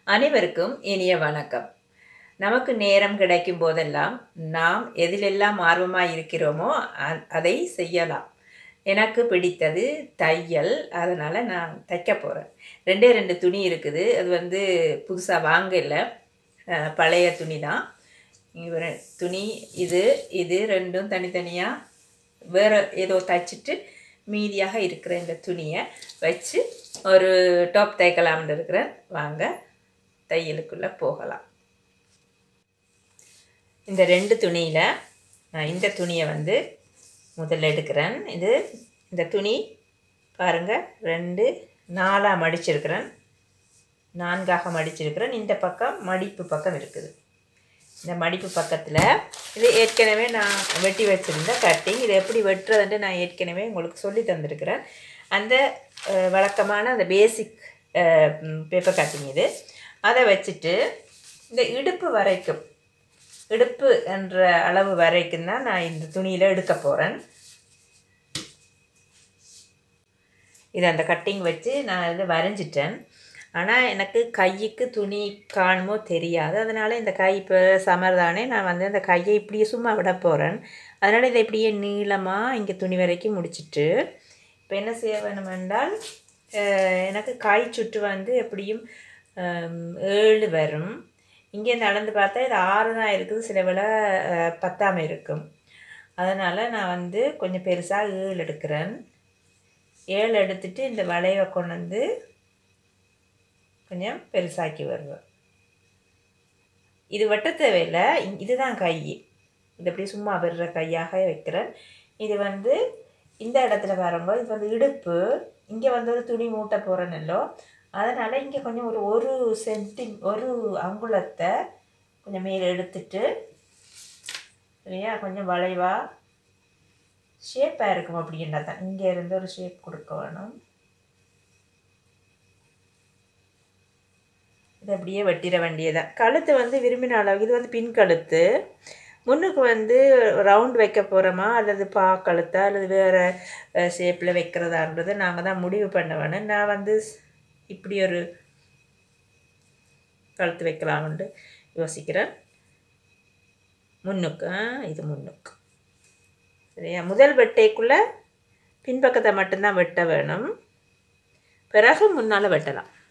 அனைவருக்கும் இனிய வணக்கம் நமக்கு நேரம் கிடைக்கும் போதெல்லாம் நாம் எதிலெல்லாம் ஆர்வமாக இருக்கிறோமோ அ- அதை செய்யலாம் எனக்கு பிடித்தது தையல் அதனால் நான் தைக்க போகிறேன் ரெண்டே ரெண்டு துணி இருக்குது அது வந்து புதுசாக வாங்கல அஹ், பழைய துணி தான் இவர் துணி இது இது ரெண்டும் தனித்தனியாக வேறு ஏதோ தைச்சிட்டு மீதியாக இருக்கிற இந்த துணியை வச்சு ஒரு டாப் தைக்கலாம்னு இருக்கிறேன் வாங்க தையலுக்குள்ளே போகலாம் இந்த ரெண்டு துணியில் நான் இந்த துணியை வந்து முதல்ல எடுக்கிறேன் இது இந்த துணி பாருங்கள் ரெண்டு நாலாக மடிச்சிருக்கிறேன் நான்காக மடிச்சிருக்கிறேன் இந்த பக்கம் மடிப்பு பக்கம் இருக்குது இந்த மடிப்பு பக்கத்தில் இது ஏற்கனவே நான் வெட்டி வச்சுருந்த கட்டிங் இது எப்படி வெட்டுறதுன்ட்டு நான் ஏற்கனவே உங்களுக்கு சொல்லி தந்திருக்கிறேன் அந்த அஹ், வழக்கமான அந்த பேசிக் பேப்பர் கட்டிங் இது அதை வச்சுட்டு இந்த இடுப்பு வரைக்கும் இடுப்பு என்ற அளவு வரைக்கும் தான் நான் இந்த துணியில் எடுக்க போகிறேன் இது அந்த கட்டிங் வச்சு நான் இதை வரைஞ்சிட்டேன் ஆனால் எனக்கு கைக்கு துணி காணுமோ தெரியாது அதனால் இந்த கை இப்போ சமர் தானே நான் வந்து அந்த கையை இப்படியே சும்மா விட போகிறேன் அதனால் இதை இப்படியே நீளமாக இங்கே துணி வரைக்கும் முடிச்சிட்டு இப்போ என்ன செய்ய வேணும் என்றால் அஹ், எனக்கு காய் சுட்டு வந்து எப்படியும் ஹம், ஏழு வரும் இங்கே நடந்து பார்த்தா இது ஆறு தான் இருக்குது சில வேளை அஹ், பத்தாம இருக்கும் அதனால் நான் வந்து கொஞ்சம் பெருசாக ஏழு எடுக்கிறேன் ஏழு எடுத்துட்டு இந்த வளைவை கொண்டு வந்து கொஞ்சம் பெருசாக்கி வருவேன் இது வெட்ட தேவையில்லை இ- இதுதான் கை இது அப்படி சும்மா விடுற கையாக வைக்கிறேன் இது வந்து இந்த இடத்துல பாருங்க இது வந்து இடுப்பு இங்கே வந்து ஒரு துணி மூட்டை போகிறேன்னல்லோ அதனால் இங்கே கொஞ்சம் ஒரு ஒரு சென்டி ஒரு அங்குலத்தை கொஞ்சம் மேலே எடுத்துட்டு சரியா கொஞ்சம் வளைவா ஷேப்பாக இருக்கும் அப்படின்னா தான் இங்கே இருந்து ஒரு ஷேப் கொடுக்க வேணும் இது அப்படியே வெட்டிட வேண்டியதான் கழுத்து வந்து விரும்பின அளவுக்கு இது வந்து பின் கழுத்து முன்னுக்கு வந்து ரவுண்ட் வைக்க போகிறோமா அல்லது பா கழுத்தா அல்லது வேறு ஷேப்பில் வைக்கிறதான்றது நாங்கள் தான் முடிவு பண்ண வேணும் நான் வந்து ஸ்- இப்படி ஒரு கழுத்து வைக்கலாம்னு யோசிக்கிறேன் முன்னுக்கு ஆ, இது முன்னுக்கு சரியா முதல் வெட்டைக்குள்ளே பின்பக்கத்தை மட்டும்தான் வெட்ட வேணும் பிறகு முன்னால் வெட்டலாம்